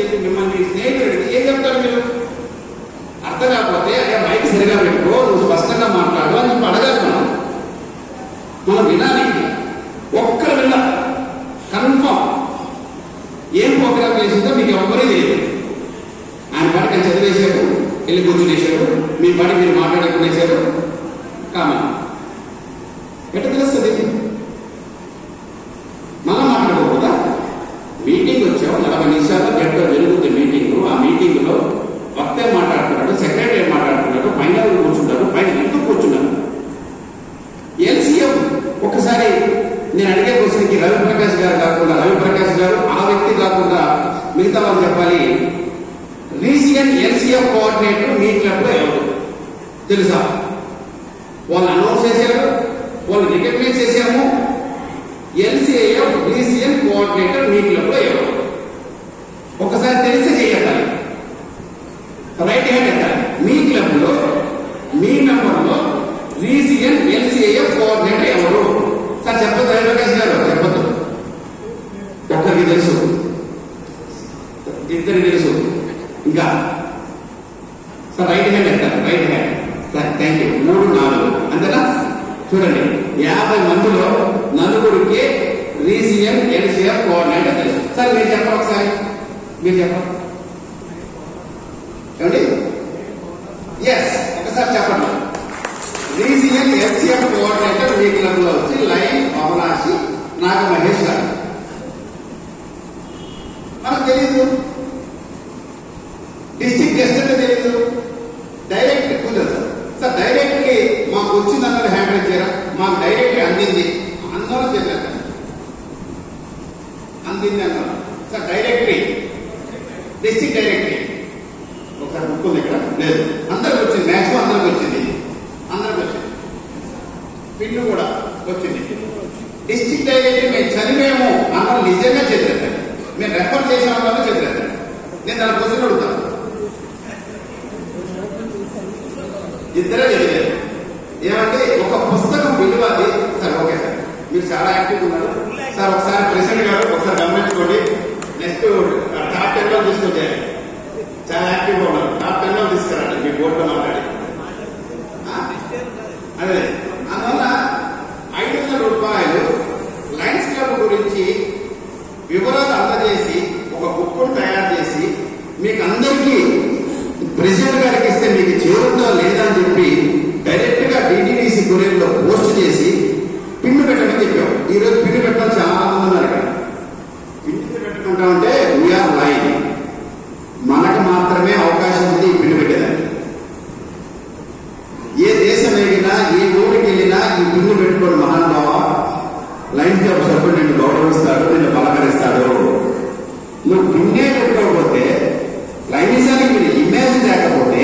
మిమ్మల్ని స్నేహితుడికి ఏం చెప్తారు మీరు అర్థం కాకపోతే అయ్యా మైక్ సరిగా పెట్టుకో నువ్వు స్పష్టంగా మాట్లాడు అని చెప్పి అడగాలి మనం మనం వినాలి ఒక్కరు విన్నా కన్ఫర్మ్ ఏం ప్రోగ్రామ్ చేసిందో మీకు ఎవరే తెలియదు ఆయన పాటికి ఆయన చదివేశాడు వెళ్ళి కూర్చునేశాడు మీ పాటి మీరు మాట్లాడుకునేశాడు కామన్ ఎట్లా తెలుస్తుంది మనం మాట్లాడకూడదా మీటింగ్ వచ్చాం నలభై నిమిషాలు గంట జరుగుతుంది మీటింగ్ ఆ మీటింగ్ లో వక్తే మాట్లాడుతున్నాడు సెక్రటరీ మాట్లాడుతున్నాడు పైన కూర్చుంటాడు పైన ఎందుకు కూర్చున్నాడు ఎల్సీఎం ఒకసారి నేను అడిగే క్వశ్చన్కి రవిప్రకాష్ గారు కాకుండా రవిప్రకాష్ గారు ఆ వ్యక్తి కాకుండా మిగతా వాళ్ళు చెప్పాలి రీజియన్ ఎల్సీఎం కోఆర్డినేటర్ మీ క్లబ్ లో ఎవరు తెలుసా వాళ్ళు అనౌన్స్ చేశారు వాళ్ళు రికగ్నైజ్ చేశాము ఎల్సీఐఎఫ్ రీజియన్ కోఆర్డినేటర్ మీ క్లబ్ లో ఎవరు ఒకసారి తెలిసి చేయాలి రైట్ హ్యాండ్ ఎత్తాలి మీ క్లబ్ లో మీ నంబర్ లో రీజియన్ ఎల్సీఐఎఫ్ కోఆర్డినేటర్ ఎవరు సార్ చెప్పదు రవిప్రకాష్ గారు చెప్పదు ఒక్కరికి తెలుసు ఇద్దరికి తెలుసు ఇంకా సార్ రైట్ హ్యాండ్ ఎత్తారు right hand sir thank you మూడు నాలుగు అంతేనా చూడండి యాభై మందిలో నలుగురికి రీజియన్ ఎల్సీఎఫ్ కోఆర్డినేటర్ తెలుసు సార్ మీరు చెప్పండి ఒకసారి మీరు చెప్పండి ఏమండి ఎస్ ఒకసారి చెప్పండి రీజియన్ ఎల్సీఎఫ్ కోఆర్డినేటర్ మీ క్లబ్ లో వచ్చి లైన్ అవనాశి నాగ మహేష్ గారు మనకు తెలీదు డిస్ట్రిక్ట్ గెస్ట్ అంటే తెలీదు డైరెక్ట్ కుదరదు సార్ డైరెక్ట్ కి మాకు వచ్చిందన్నది హ్యాండిల్ చేయరా మాకు డైరెక్ట్ అందింది అందరూ చెప్పారు అందింది అన్నారు సార్ డైరెక్టరీ డిస్ట్రిక్ట్ డైరెక్టరీ ఒకసారి బుక్ ఉంది ఇక్కడ లేదు అందరికి వచ్చింది మ్యాక్సిమం అందరికి వచ్చింది అందరికి వచ్చింది పిన్ను కూడా వచ్చింది డిస్ట్రిక్ట్ డైరెక్టరీ మేము చదివేమో అన్న నిజంగా చెప్పారు మేము రెఫర్ చేసిన వాళ్ళని చెప్పారు నేను దాని క్వశ్చన్ అడుగుతాను ఇద్దరే చదివారు ఏమంటే ఒక పుస్తకం విలువ అది సార్ ఓకే సార్ మీరు చాలా యాక్టివ్ ఉన్నారు సార్ ఒకసారి ప్రెసిడెంట్ గారు ఒకసారి గమనించుకోండి నెక్స్ట్ టాప్ టెన్ లో తీసుకొచ్చారు చాలా యాక్టివ్ గా ఉన్నారు టాప్ టెన్ లో తీసుకురండి మీ బోర్డులో మాట్లాడి ఆ? అదే అందువల్ల ఐదు వందల రూపాయలు లయన్స్ క్లబ్ గురించి వివరాలు అందజేసి ఒక బుక్ తయారు చేసి మీకు అందరికీ ప్రెసిడెంట్ గారికి ఇస్తే మీకు చేరుతుందో లేదా అని చెప్పి డైరెక్ట్ గా డిటిడిసి కొరియర్ లో పోస్ట్ చేసి పిన్ను పెట్టమని చెప్పాం ఈ రోజు పిన్ను పెట్టడం చాలా మంది ఉన్నారు ఇక్కడ పిన్ను పెట్టుకుంటామంటే వీఆర్ లైన్ మనకు మాత్రమే అవకాశం ఉంది ఈ పిన్ను పెట్టేదానికి ఏ దేశం వెళ్ళినా ఏ ఊరికి వెళ్ళినా ఈ పిన్ను పెట్టుకోడు మహానుభావ లైన్ క్లబ్ సభ్యుడు నిన్ను గౌరవిస్తాడు నిన్ను పలకరిస్తాడు నువ్వు పిన్నే పెట్టుకోకపోతే లైనిజానికి మీరు ఇమేజ్ లేకపోతే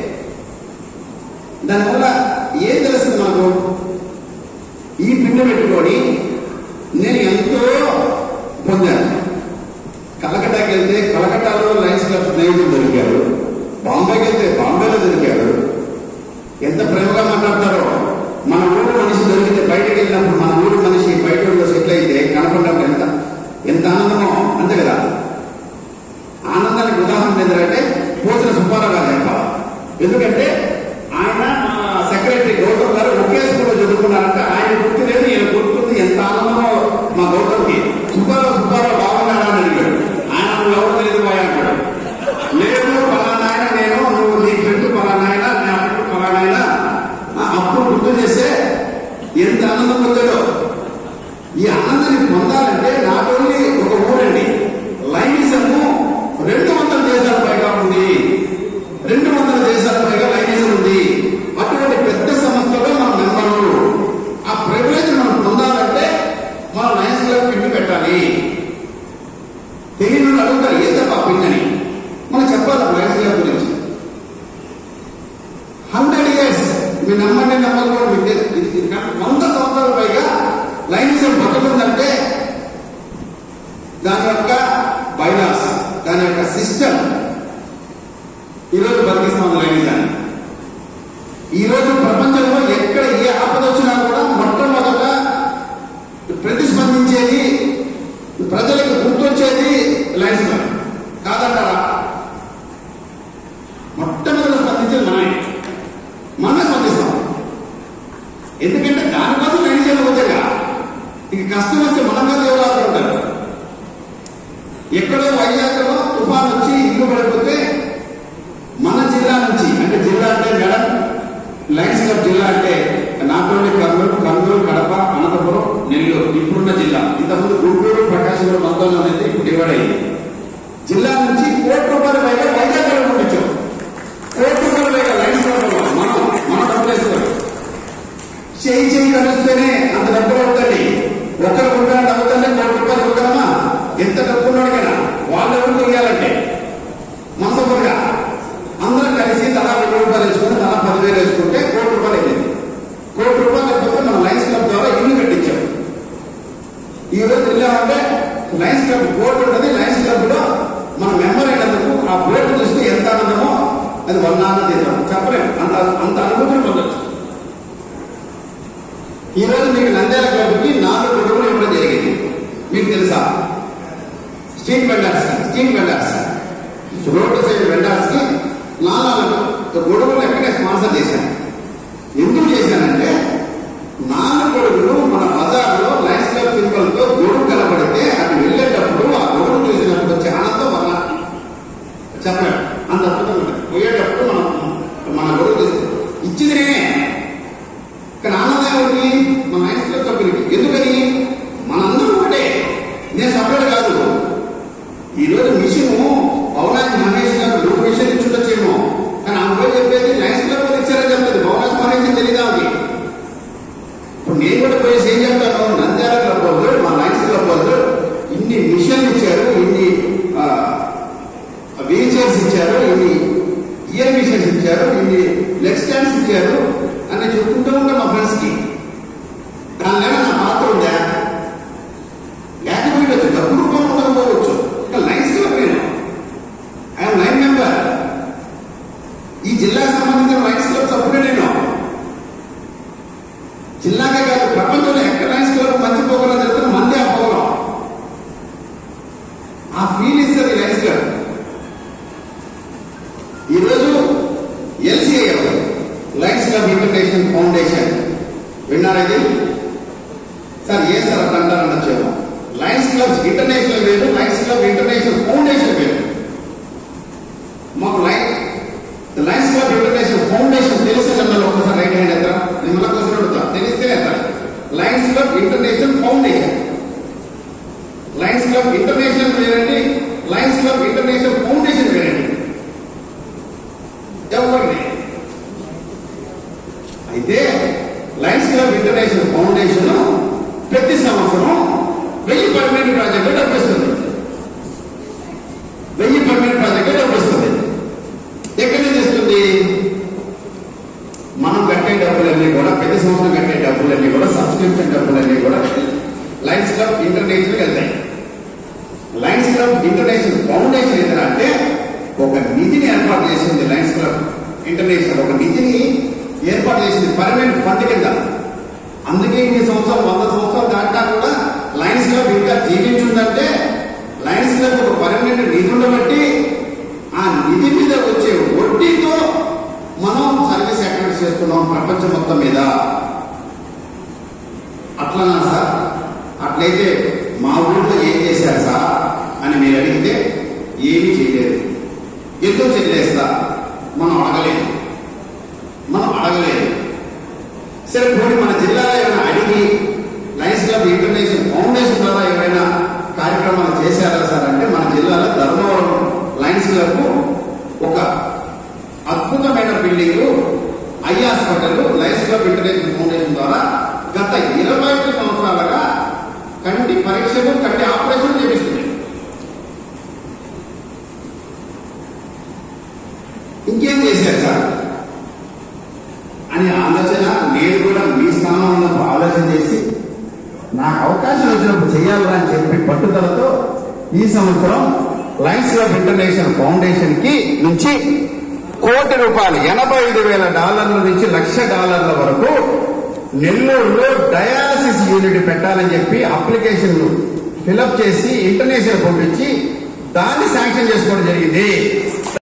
దానివల్ల ఏం తెలుస్తుంది మనకు ఈ పిన్ను పెట్టుకొని నేను ఎంతో పొందాను కలకట్టాకి వెళ్తే కలకట్టాలో లైన్స్ క్లబ్ స్నేహితులు దొరికారు బాంబేకి వెళ్తే బాంబేలో దొరికారు ఎంత ప్రేమగా మాట్లాడతారో మన ఊరు మనిషి దొరికితే బయటకు వెళ్ళినప్పుడు మన ఊరు మనిషి బయట ఊళ్ళో సెటిల్ అయితే కనపడడం ఎంత ఎంత ఆనందమో అంతే కదా ఆనందానికి ఉదాహరణ ఏంటంటే పోసిన సుబ్బారావు గారు చెప్పాలి ఎందుకంటే ఆయన మా సెక్రటరీ గౌతమ్ గారు ఒకే స్కూల్లో చదువుకున్నారంటే ఆయన గుర్తు లేదు ఈయన గుర్తుంది ఎంత ఆనందమో మా గౌతమ్కి సుబ్బారావు సుబ్బారావు బాగున్నాడా అని అడిగాడు ఆయన నువ్వు ఎవరు లేదు పోయా అంటాడు లేదు పలానా ఆయన నేను నువ్వు నీ ఫ్రెండ్ పలానా ఆయన నా ఫ్రెండ్ పలానా ఆయన ఆ, అప్పుడు గుర్తు చేస్తే ఎంత ఆనందం పొందాడో ఈ ఆనందాన్ని పొందాలంటే నాట్ ఓన్లీ ఒక ఊరండి లైనిజము రెండు వందల దేశాల పైగా ఉంది రెండు వందల దేశాల పైగా లైనిజం ఉంది అటువంటి పెద్ద సంస్థలో మనం మెంబరు ఆ ప్రివిలేజ్ మనం పొందాలంటే మన లయన్స్ క్లబ్ పిండి పెట్టాలి తెలియని వాళ్ళు అడుగుతారు ఏదబ్బా పిండి అని మనం చెప్పాలి లయన్స్ క్లబ్ గురించి హండ్రెడ్ ఇయర్స్ మీ నమ్మండి నమ్మకం మీకు తెలు- ఇది- ఇది కాదు. వంద సంవత్సరాల పైగా లైనిజం బతుకుందంటే దాని యొక్క బైలాస్ దాని యొక్క సిస్టమ్ ఈరోజు బతికిస్తాం లైనిజాన్ని ఈరోజు ప్రపంచంలో ఎక్కడ ఏ ఆపద వచ్చినా కూడా మొట్టమొదట ప్రతిస్పందించేది ప్రజలకు గుర్తొచ్చేది లైన్స్ కాదంటారా ఎక్కడో వైజాగ్లో తుఫాన్ వచ్చి ఇల్లు పడిపోతే మన జిల్లా నుంచి అంటే జిల్లా అంటే మేడం లయన్స్ క్లబ్ జిల్లా అంటే నాటోని కర్నూలు కర్నూలు కడప అనంతపురం నెల్లూరు ఇప్పుడున్న జిల్లా ఇంతకుముందు గుంటూరు ప్రకాశం మొత్తంలో అనేది ఇప్పుడు డివైడ్ అయింది జిల్లా నుంచి కోటి రూపాయల పైగా వైజాగ్ లో పంపించాం కోటి రూపాయల పైగా లయన్స్ క్లబ్ లో మనం మన డబ్బులు వేసుకోవాలి చేయి చేయి కలిస్తేనే అంత డబ్బులు అవుతుంది ఒకరు ఉంటాడు అవుతుంటే కోటి రూపాయలు అవుతామా ఎంత డబ్బు ఉన్నాడుకైనా వాళ్ళు ఎవరు ఇవ్వాలంటే మనసొకరుగా అందరం కలిసి తలా వెయ్యి రూపాయలు వేసుకుంటే తలా పదివేలు వేసుకుంటే కోటి రూపాయలు అయింది కోటి రూపాయలు లేకపోతే మనం లయన్స్ క్లబ్ ద్వారా ఇల్లు కట్టించాం ఈ రోజు వెళ్ళామంటే లయన్స్ క్లబ్ బోర్డు ఉంటుంది లయన్స్ క్లబ్ లో మన మెంబర్ అయినందుకు ఆ బోర్డు చూస్తే ఎంత ఆనందమో అది వర్ణాన తీద్దాం చెప్పలేము అంత అంత అనుభూతిని పొందొచ్చు ఈ రోజు మీకు నంద్యాల క్లబ్కి నాలుగు గొడవలు ఇవ్వడం జరిగింది మీకు తెలుసా street vendors street vendors road side vendors కి నాలుగు గొడవలు ఎక్కడే స్పాన్సర్ చేశాను ఎందుకు చేశానంటే నాలుగు గొడుగులు మన బజార్లో లైన్స్ క్లబ్ సింబల్ తో గొడుగు కనబడితే అటు వెళ్ళేటప్పుడు ఆ గొడుగు చూసినప్పుడు వచ్చే ఆనందం వల్ల చెప్పలేము అంత అద్భుతంగా ఉంటుంది పోయేటప్పుడు మనం మన గొడుగు చూసి ఇచ్చింది నేనే కానీ ఆనందం ఏమిటి మన లైన్స్ క్లబ్ సభ్యులకి ఎందుకని మనందరం ఒకటే నేను సపరేట్ కాదు ఈ రోజు మిషన్ పౌనాకి మహేష్ గారు రెండు మిషన్ ఇచ్చుండొచ్చేమో కానీ ఆమె పోయి చెప్పేది లైన్స్ క్లబ్ వాళ్ళు ఇచ్చారని చెప్పలేదు పౌనాకి మహేష్ తెలియదా ఆమెకి ఇప్పుడు నేను కూడా పోయేసి ఏం చెప్తాను నంద్యాల క్లబ్ వాళ్ళు మా లైన్స్ క్లబ్ వాళ్ళు ఇన్ని మిషన్లు ఇచ్చారు ఇన్ని వీల్ చైర్స్ ఇచ్చారు ఇన్ని ఇయర్ మిషన్స్ ఇచ్చారు ఇన్ని లెగ్ స్టాండ్స్ ఇచ్చారు అని చెప్పుకుంటూ ఉంటాం మా ఫ్రెండ్స్ కి దానిలో నా పాత్ర ఉందా లేకపోతే డబ్బు రూపంలో ఉండకపోవచ్చు ఇంకా లైన్స్ క్లబ్ నేను ఐఎమ్ లైన్ మెంబర్ ఈ జిల్లాకు సంబంధించిన లైన్స్ క్లబ్ సభ్యుడే నేను జిల్లాకే కాదు ప్రపంచంలో ఎక్కడ లైన్స్ క్లబ్ మంచి పోగలం చెప్తున్నా మంది ఆ పోగలం ఆ ఫీల్ ఇస్తుంది లైన్స్ క్లబ్ ఈరోజు LCIF Lions club international foundation విన్నారా ఇది సార్ ఏ సార్ అట్లా అంటారు అనొచ్చేమో లయన్స్ క్లబ్ ఇంటర్నేషనల్ వేరు లయన్స్ క్లబ్ ఇంటర్నేషనల్ ఫౌండేషన్ వేరు మాకు lion Lions club international foundation తెలిసిన నన్ను ఒకసారి రైట్ హ్యాండ్ ఎత్తా నేను మళ్ళీ క్వశ్చన్ అడుగుతా తెలిస్తే ఎత్తా Lions club international foundation Lions club international వేరండి లయన్స్ క్లబ్ ఇంటర్నేషనల్ ఫౌండేషన్ వేరండి ఎవరిని అయితే లయన్స్ క్లబ్ ఇంటర్నేషనల్ ఫౌండేషన్ ప్రతి సంవత్సరం వెయ్యి పర్మనెంట్ ప్రాజెక్టు డబ్బు ఇస్తుంది వెయ్యి పర్మనెంట్ ప్రాజెక్టు డబ్బు ఇస్తుంది ఎక్కడి నుంచి ఇస్తుంది మనం కట్టే డబ్బులన్నీ కూడా ప్రతి సంవత్సరం కట్టే డబ్బులన్నీ కూడా సబ్స్క్రిప్షన్ డబ్బులన్నీ కూడా లయన్స్ క్లబ్ ఇంటర్నేషనల్ వెళ్తాయి లయన్స్ క్లబ్ ఇంటర్నేషనల్ ఫౌండేషన్ ఏంటంటే ఒక నిధిని ఏర్పాటు చేసింది లయన్స్ క్లబ్ ఇంటర్నేషనల్ ఒక నిధిని ఏర్పాటు చేసింది పర్మనెంట్ ఫండ్ కింద అందుకే ఇన్ని సంవత్సరాలు వంద సంవత్సరాలు దాటినా కూడా లయన్స్ క్లబ్ ఇంకా జీవించుందంటే లయన్స్ క్లబ్ ఒక పర్మనెంట్ నిధి ఉండబట్టి ఆ నిధి మీద వచ్చే వడ్డీతో మనం సర్వీస్ యాక్టివిటీస్ చేస్తున్నాం ప్రపంచం మొత్తం మీద అట్లనా సార్ అట్లయితే మా ఊళ్ళో ఏం చేశారు సార్ అని మీరు అడిగితే ఏమీ చేయలేదు ఎందుకు చేయలేస్తా మనం అడగలేదు మనం అడగలేదు సరే పోనీ మన జిల్లాలో ఏమైనా అడిగి లయన్స్ క్లబ్ ఇంటర్నేషనల్ ఫౌండేషన్ ద్వారా ఏమైనా కార్యక్రమాలు చేశారా సార్ అంటే మన జిల్లాలో ధర్మవరం లయన్స్ క్లబ్ ఒక అద్భుతమైన building eye hospital Lions club international foundation ద్వారా గత ఇరవై ఐదు సంవత్సరాలుగా కంటి పరీక్షలు కంటి ఆపరేషన్ చేపిస్తుంది ఇంకేం చేశారు సార్ అని ఆలోచన నేను కూడా మీ స్థానంలో ఉన్నప్పుడు ఆలోచన చేసి నాకు అవకాశం వచ్చినప్పుడు చేయాలి అని చెప్పి పట్టుదలతో ఈ సంవత్సరం లయన్స్ క్లబ్ ఇంటర్నేషనల్ ఫౌండేషన్ కి నుంచి కోటి రూపాయలు ఎనభై ఐదు వేల డాలర్ల నుంచి లక్ష డాలర్ల వరకు నెల్లూరులో డయాలసిస్ యూనిట్ పెట్టాలని చెప్పి అప్లికేషన్ ఫిలప్ చేసి ఇంటర్నేషనల్ పంపించి దాన్ని శాంక్షన్ చేసుకోవడం జరిగింది